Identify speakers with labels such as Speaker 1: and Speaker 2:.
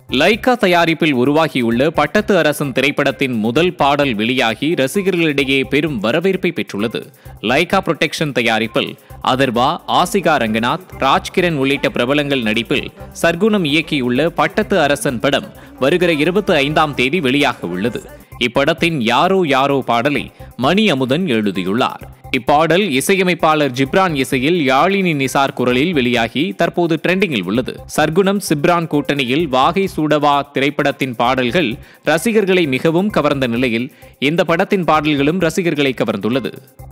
Speaker 1: Lyca தயாரிப்பில் உருவாகியுள்ள பட்டத்து அரசன் திரைப்படத்தின் முதல் பாடல் வெளியாகி ரசிகர்களிடையே பெரும் வரவேற்பை பெற்றுள்ளது லைகா புரொடெக்ஷன் தயாரிப்பில் அதர்வா ஆசிகா ரங்கநாத் ராஜ்கிரண் உள்ளிட்ட பிரபலங்கள் நடிப்பில் சர்க்குணம் இயக்கியுள்ள பட்டத்து அரசன் படம் வருகிற இருபத்தி ஐந்தாம் தேதி வெளியாக உள்ளது இப்படத்தின் யாரோ யாரோ பாடலை மணி அமுதன் எழுதியுள்ளார் இப்பாடல் இசையமைப்பாளர் ஜிப்ரான் இசையில் யாழினி நிசார் குரலில் வெளியாகி தற்போது ட்ரெண்டிங்கில் உள்ளது சர்க்குணம் சிப்ரான் கூட்டணியில் வாகை சூடவா திரைப்படத்தின் பாடல்கள் ரசிகர்களை மிகவும் கவர்ந்த நிலையில் இந்த படத்தின் பாடல்களும் ரசிகர்களை கவர்ந்துள்ளது